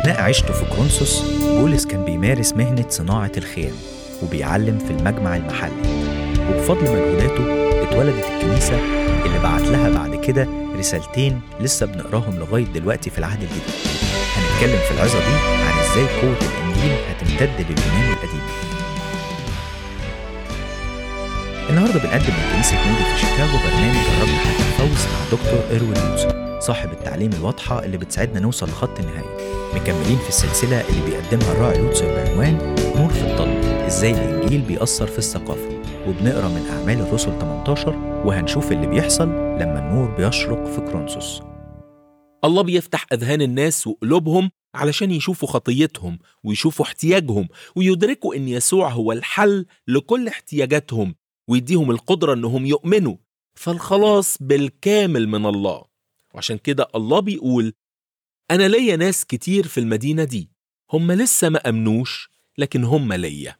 أثناء عيشته في كورنثوس بولس كان بيمارس مهنة صناعة الخيام وبيعلم في المجمع المحلي وبفضل مجهوداته اتولدت الكنيسة اللي بعت لها بعد كده رسالتين لسه بنقراهم لغاية دلوقتي في العهد الجديد هنتكلم في العظة دي عن ازاي قوة الإنجيل هتمتد لليونان القديم النهارده بنقدم من كنيسة مودي في شيكاغو برنامج جربنا حياة الفوز مع دكتور إيروين لوتسون صاحب التعليم الواضحة اللي بتساعدنا نوصل لخط النهاية مكملين في السلسلة اللي بيقدمها الراعي لوتسون بعنوان نور في الضلمة ازاي الإنجيل بيأثر في الثقافة وبنقرا من أعمال الرسل 18 وهنشوف اللي بيحصل لما النور بيشرق في كرونسوس الله بيفتح أذهان الناس وقلوبهم علشان يشوفوا خطيتهم ويشوفوا احتياجهم ويدركوا إن يسوع هو الحل لكل احتياجاتهم ويديهم القدرة إنهم يؤمنوا فالخلاص بالكامل من الله وعشان كده الله بيقول أنا ليا ناس كتير في المدينة دي هم لسه ما أمنوش لكن هم ليا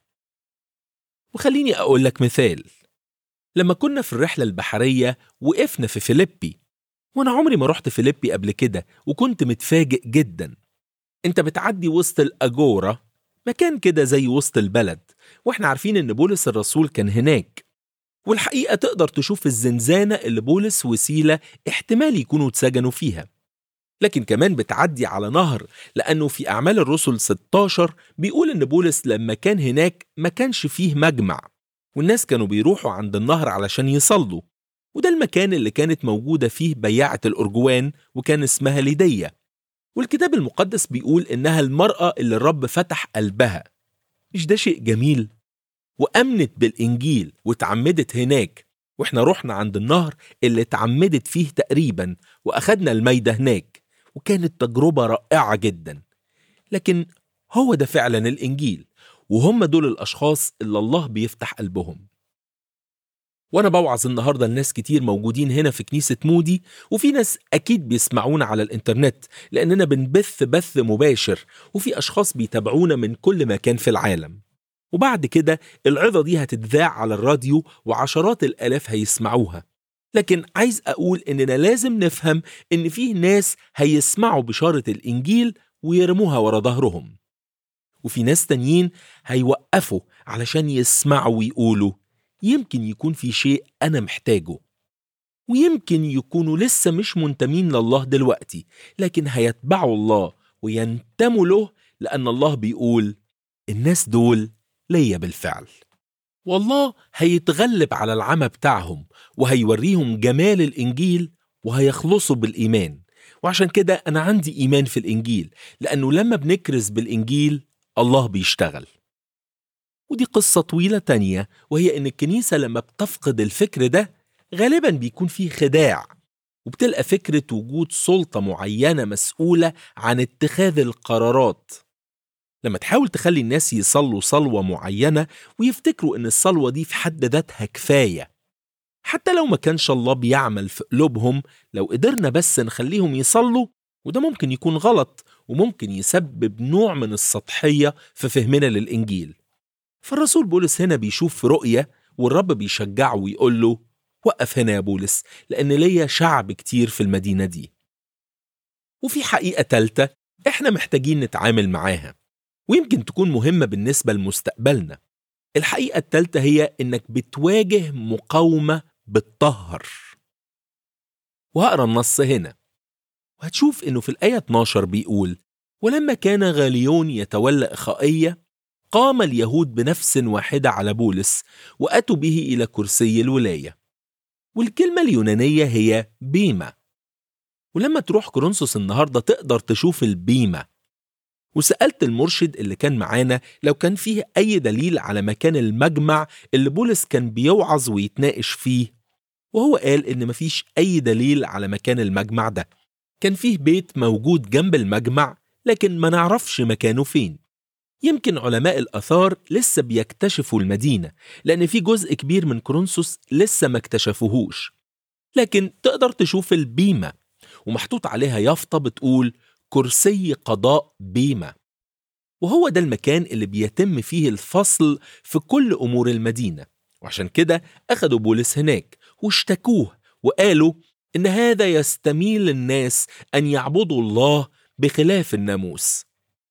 وخليني أقول لك مثال لما كنا في الرحلة البحرية وقفنا في فيليبي وأنا عمري ما رحت فيليبي قبل كده وكنت متفاجئ جدا أنت بتعدي وسط الأجورة مكان كده زي وسط البلد وإحنا عارفين إن بولس الرسول كان هناك والحقيقة تقدر تشوف الزنزانة اللي بولس وسيلة احتمال يكونوا اتسجنوا فيها لكن كمان بتعدي على نهر لأنه في أعمال الرسل 16 بيقول إن بولس لما كان هناك ما كانش فيه مجمع والناس كانوا بيروحوا عند النهر علشان يصلوا وده المكان اللي كانت موجودة فيه بياعة الأرجوان وكان اسمها ليدية والكتاب المقدس بيقول إنها المرأة اللي الرب فتح قلبها مش ده شيء جميل؟ وأمنت بالإنجيل واتعمدت هناك واحنا رحنا عند النهر اللي اتعمدت فيه تقريبا واخدنا الميدة هناك وكانت تجربة رائعة جدا لكن هو ده فعلا الإنجيل وهم دول الأشخاص اللي الله بيفتح قلبهم وأنا بوعظ النهاردة لناس كتير موجودين هنا في كنيسة مودي وفي ناس أكيد بيسمعونا على الإنترنت لأننا بنبث بث مباشر وفي أشخاص بيتابعونا من كل مكان في العالم وبعد كده العظة دي هتتذاع على الراديو وعشرات الآلاف هيسمعوها لكن عايز أقول إننا لازم نفهم إن فيه ناس هيسمعوا بشارة الإنجيل ويرموها ورا ظهرهم وفي ناس تانيين هيوقفوا علشان يسمعوا ويقولوا يمكن يكون في شيء أنا محتاجه ويمكن يكونوا لسه مش منتمين لله دلوقتي لكن هيتبعوا الله وينتموا له لأن الله بيقول الناس دول ليا بالفعل والله هيتغلب على العمى بتاعهم وهيوريهم جمال الإنجيل وهيخلصوا بالإيمان وعشان كده أنا عندي إيمان في الإنجيل لأنه لما بنكرز بالإنجيل الله بيشتغل ودي قصة طويلة تانية وهي إن الكنيسة لما بتفقد الفكر ده غالبا بيكون فيه خداع وبتلقى فكرة وجود سلطة معينة مسؤولة عن اتخاذ القرارات لما تحاول تخلي الناس يصلوا صلوة معينة ويفتكروا إن الصلوة دي في حد ذاتها كفاية حتى لو ما كانش الله بيعمل في قلوبهم لو قدرنا بس نخليهم يصلوا وده ممكن يكون غلط وممكن يسبب نوع من السطحية في فهمنا للإنجيل فالرسول بولس هنا بيشوف في رؤية والرب بيشجعه ويقول له وقف هنا يا بولس لأن ليا شعب كتير في المدينة دي وفي حقيقة تالتة إحنا محتاجين نتعامل معاها ويمكن تكون مهمة بالنسبة لمستقبلنا الحقيقة التالتة هي إنك بتواجه مقاومة بتطهر وهقرا النص هنا وهتشوف إنه في الآية 12 بيقول ولما كان غاليون يتولى إخائية قام اليهود بنفس واحدة على بولس وأتوا به إلى كرسي الولاية والكلمة اليونانية هي بيمة ولما تروح كورنثوس النهاردة تقدر تشوف البيمة وسألت المرشد اللي كان معانا لو كان فيه أي دليل على مكان المجمع اللي بولس كان بيوعظ ويتناقش فيه وهو قال إن مفيش أي دليل على مكان المجمع ده كان فيه بيت موجود جنب المجمع لكن ما نعرفش مكانه فين يمكن علماء الآثار لسه بيكتشفوا المدينة لأن في جزء كبير من كورنثوس لسه ما اكتشفوهوش لكن تقدر تشوف البيمة ومحطوط عليها يافطة بتقول كرسي قضاء بيمة وهو ده المكان اللي بيتم فيه الفصل في كل أمور المدينة وعشان كده أخدوا بولس هناك واشتكوه وقالوا إن هذا يستميل الناس أن يعبدوا الله بخلاف الناموس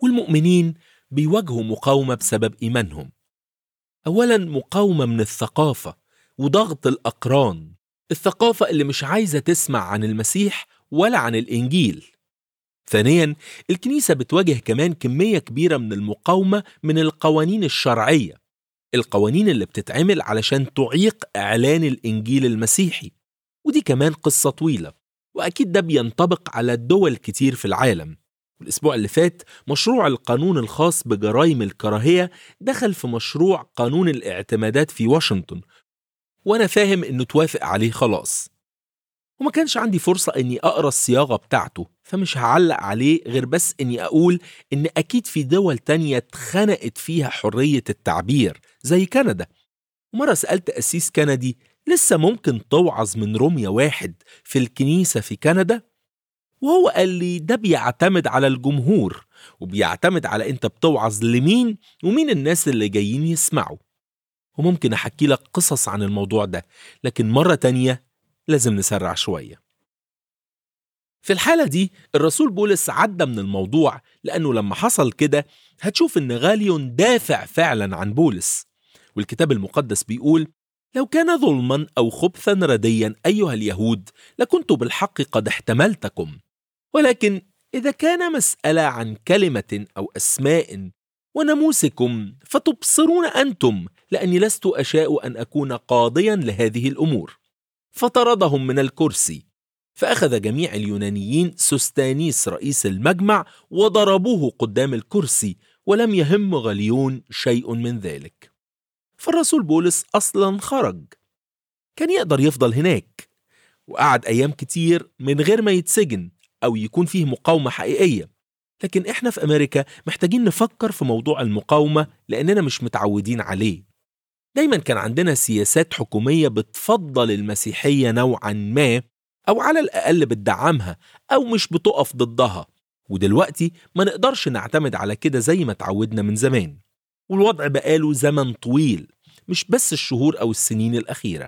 والمؤمنين بيواجهوا مقاومة بسبب إيمانهم أولا مقاومة من الثقافة وضغط الأقران الثقافة اللي مش عايزة تسمع عن المسيح ولا عن الإنجيل ثانيا الكنيسة بتواجه كمان كمية كبيرة من المقاومة من القوانين الشرعية القوانين اللي بتتعمل علشان تعيق إعلان الإنجيل المسيحي ودي كمان قصة طويلة وأكيد ده بينطبق على دول كتير في العالم الأسبوع اللي فات مشروع القانون الخاص بجرائم الكراهية دخل في مشروع قانون الاعتمادات في واشنطن وأنا فاهم إنه توافق عليه خلاص وما كانش عندي فرصة إني أقرأ الصياغة بتاعته فمش هعلق عليه غير بس إني أقول إن أكيد في دول تانية اتخنقت فيها حرية التعبير زي كندا ومرة سألت أسيس كندي لسه ممكن توعظ من رمية واحد في الكنيسة في كندا وهو قال لي ده بيعتمد على الجمهور وبيعتمد على انت بتوعظ لمين ومين الناس اللي جايين يسمعوا وممكن احكي لك قصص عن الموضوع ده لكن مرة تانية لازم نسرع شوية في الحالة دي الرسول بولس عدى من الموضوع لأنه لما حصل كده هتشوف إن غاليون دافع فعلا عن بولس والكتاب المقدس بيقول لو كان ظلما أو خبثا رديا أيها اليهود لكنت بالحق قد احتملتكم ولكن إذا كان مسألة عن كلمة أو أسماء وناموسكم فتبصرون أنتم لأني لست أشاء أن أكون قاضيا لهذه الأمور فطردهم من الكرسي فأخذ جميع اليونانيين سستانيس رئيس المجمع وضربوه قدام الكرسي ولم يهم غليون شيء من ذلك فالرسول بولس أصلا خرج كان يقدر يفضل هناك وقعد أيام كتير من غير ما يتسجن أو يكون فيه مقاومة حقيقية لكن إحنا في أمريكا محتاجين نفكر في موضوع المقاومة لأننا مش متعودين عليه دايما كان عندنا سياسات حكومية بتفضل المسيحية نوعا ما أو على الأقل بتدعمها أو مش بتقف ضدها ودلوقتي ما نقدرش نعتمد على كده زي ما تعودنا من زمان والوضع بقاله زمن طويل مش بس الشهور أو السنين الأخيرة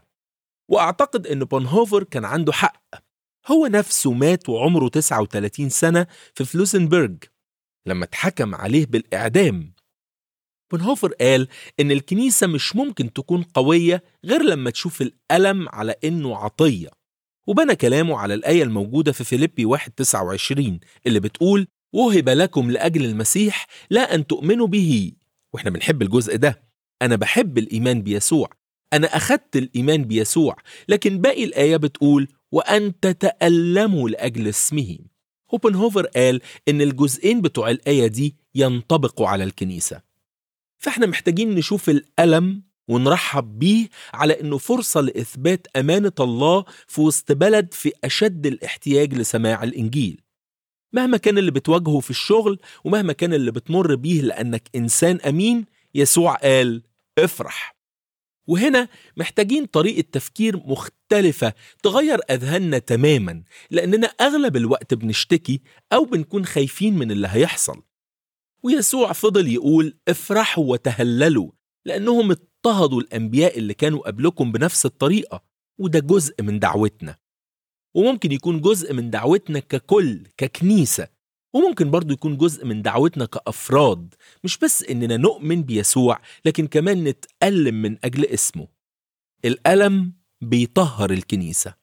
وأعتقد أن بونهوفر كان عنده حق هو نفسه مات وعمره 39 سنة في فلوسنبرج لما اتحكم عليه بالإعدام بونهوفر قال إن الكنيسة مش ممكن تكون قوية غير لما تشوف الألم على إنه عطية وبنى كلامه على الآية الموجودة في فيليبي 1:29 اللي بتقول وهب لكم لأجل المسيح لا أن تؤمنوا به وإحنا بنحب الجزء ده أنا بحب الإيمان بيسوع أنا أخدت الإيمان بيسوع لكن باقي الآية بتقول وأن تتألموا لأجل اسمه هوبنهوفر قال إن الجزئين بتوع الآية دي ينطبقوا على الكنيسة فإحنا محتاجين نشوف الألم ونرحب بيه على إنه فرصة لإثبات أمانة الله في وسط بلد في أشد الاحتياج لسماع الإنجيل مهما كان اللي بتواجهه في الشغل ومهما كان اللي بتمر بيه لأنك إنسان أمين يسوع قال افرح وهنا محتاجين طريقة تفكير مختلفة تغير أذهاننا تماما لأننا أغلب الوقت بنشتكي أو بنكون خايفين من اللي هيحصل ويسوع فضل يقول افرحوا وتهللوا لأنهم اضطهدوا الأنبياء اللي كانوا قبلكم بنفس الطريقة وده جزء من دعوتنا وممكن يكون جزء من دعوتنا ككل ككنيسة وممكن برضو يكون جزء من دعوتنا كأفراد مش بس إننا نؤمن بيسوع لكن كمان نتألم من أجل اسمه الألم بيطهر الكنيسة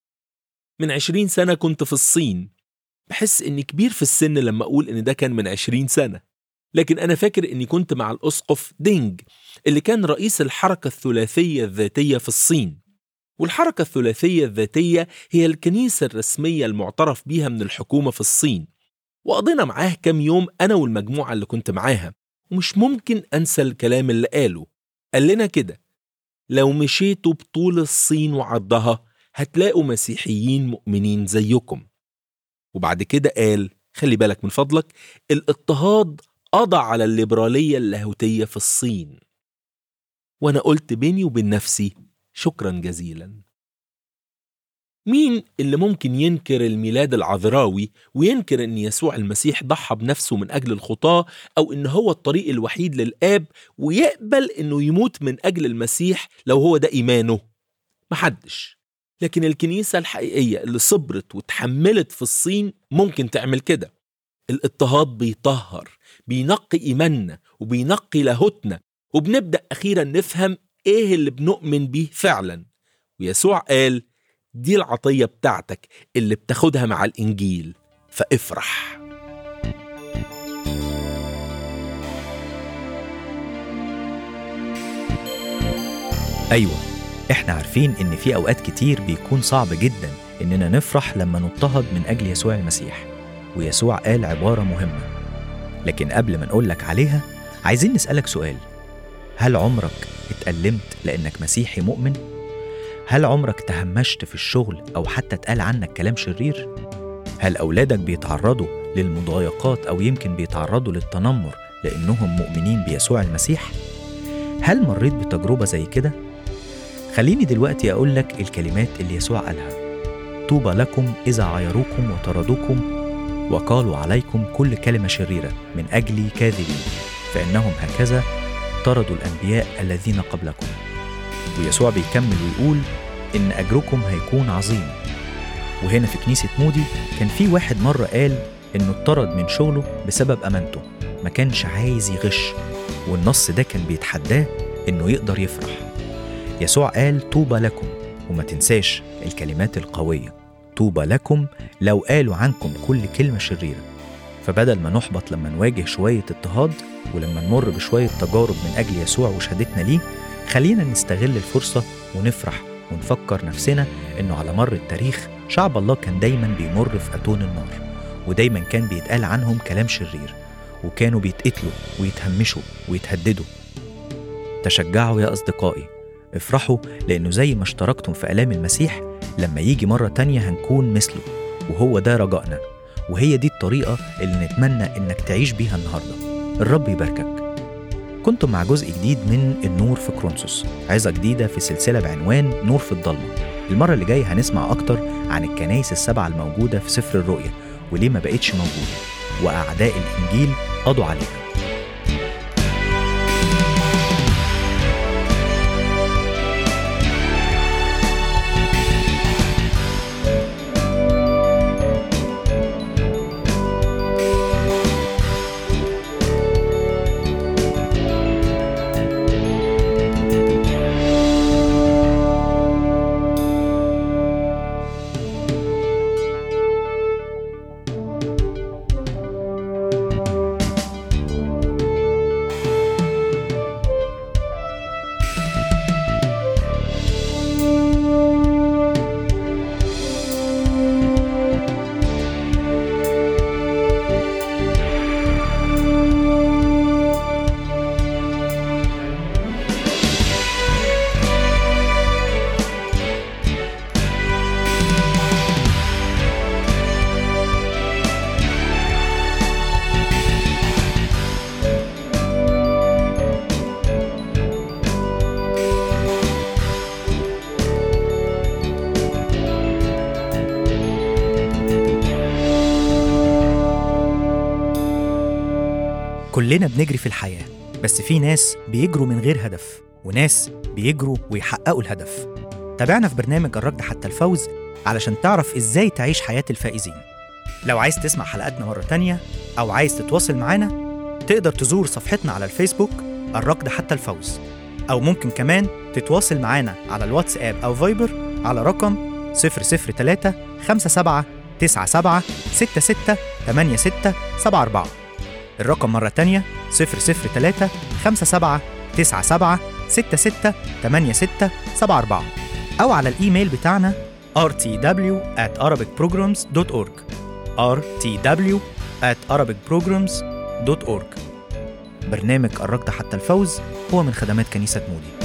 من عشرين سنة كنت في الصين بحس إني كبير في السن لما أقول إن ده كان من عشرين سنة لكن أنا فاكر إني كنت مع الأسقف دينج اللي كان رئيس الحركة الثلاثية الذاتية في الصين والحركة الثلاثية الذاتية هي الكنيسة الرسمية المعترف بيها من الحكومة في الصين وقضينا معاه كام يوم أنا والمجموعة اللي كنت معاها ومش ممكن أنسى الكلام اللي قاله قال لنا كده لو مشيتوا بطول الصين وعرضها هتلاقوا مسيحيين مؤمنين زيكم وبعد كده قال خلي بالك من فضلك الاضطهاد قضى على الليبرالية اللاهوتية في الصين وأنا قلت بيني وبين نفسي شكرا جزيلا مين اللي ممكن ينكر الميلاد العذراوي وينكر ان يسوع المسيح ضحى بنفسه من اجل الخطاه او ان هو الطريق الوحيد للاب ويقبل انه يموت من اجل المسيح لو هو ده ايمانه محدش لكن الكنيسه الحقيقيه اللي صبرت وتحملت في الصين ممكن تعمل كده الاضطهاد بيطهر بينقي إيماننا وبينقي لاهوتنا وبنبدأ أخيرا نفهم إيه اللي بنؤمن بيه فعلا ويسوع قال دي العطية بتاعتك اللي بتاخدها مع الإنجيل فافرح أيوة إحنا عارفين إن في أوقات كتير بيكون صعب جدا إننا نفرح لما نضطهد من أجل يسوع المسيح ويسوع قال عبارة مهمة لكن قبل ما نقولك عليها عايزين نسألك سؤال هل عمرك اتألمت لأنك مسيحي مؤمن؟ هل عمرك تهمشت في الشغل أو حتى اتقال عنك كلام شرير؟ هل أولادك بيتعرضوا للمضايقات أو يمكن بيتعرضوا للتنمر لأنهم مؤمنين بيسوع المسيح؟ هل مريت بتجربة زي كده؟ خليني دلوقتي أقول لك الكلمات اللي يسوع قالها طوبى لكم إذا عايروكم وطردوكم وقالوا عليكم كل كلمة شريرة من أجلي كاذبين فإنهم هكذا طردوا الأنبياء الذين قبلكم ويسوع بيكمل ويقول إن أجركم هيكون عظيم وهنا في كنيسة مودي كان في واحد مرة قال إنه اتطرد من شغله بسبب أمانته ما كانش عايز يغش والنص ده كان بيتحداه إنه يقدر يفرح يسوع قال طوبى لكم وما تنساش الكلمات القوية طوبى لكم لو قالوا عنكم كل كلمة شريرة فبدل ما نحبط لما نواجه شوية اضطهاد ولما نمر بشوية تجارب من أجل يسوع وشهادتنا ليه خلينا نستغل الفرصة ونفرح ونفكر نفسنا إنه على مر التاريخ شعب الله كان دايما بيمر في أتون النار ودايما كان بيتقال عنهم كلام شرير وكانوا بيتقتلوا ويتهمشوا ويتهددوا تشجعوا يا أصدقائي افرحوا لأنه زي ما اشتركتم في آلام المسيح لما يجي مرة تانية هنكون مثله وهو ده رجائنا وهي دي الطريقة اللي نتمنى إنك تعيش بيها النهاردة الرب يباركك كنتم مع جزء جديد من النور في كرونسوس عظة جديدة في سلسلة بعنوان نور في الضلمة المرة اللي جاية هنسمع أكتر عن الكنايس السبعة الموجودة في سفر الرؤيا وليه ما بقتش موجودة وأعداء الإنجيل قضوا عليها كلنا بنجري في الحياة بس في ناس بيجروا من غير هدف وناس بيجروا ويحققوا الهدف تابعنا في برنامج الركض حتى الفوز علشان تعرف ازاي تعيش حياة الفائزين لو عايز تسمع حلقاتنا مرة تانية أو عايز تتواصل معانا تقدر تزور صفحتنا على الفيسبوك الركض حتى الفوز أو ممكن كمان تتواصل معانا على الواتساب أو فايبر على رقم 003 57 97 66 86 74 الرقم مرة تانية 003 57 97 66 86 74 أو على الإيميل بتاعنا rtw at arabicprograms.org rtw at arabicprograms.org برنامج الركض حتى الفوز هو من خدمات كنيسة مودي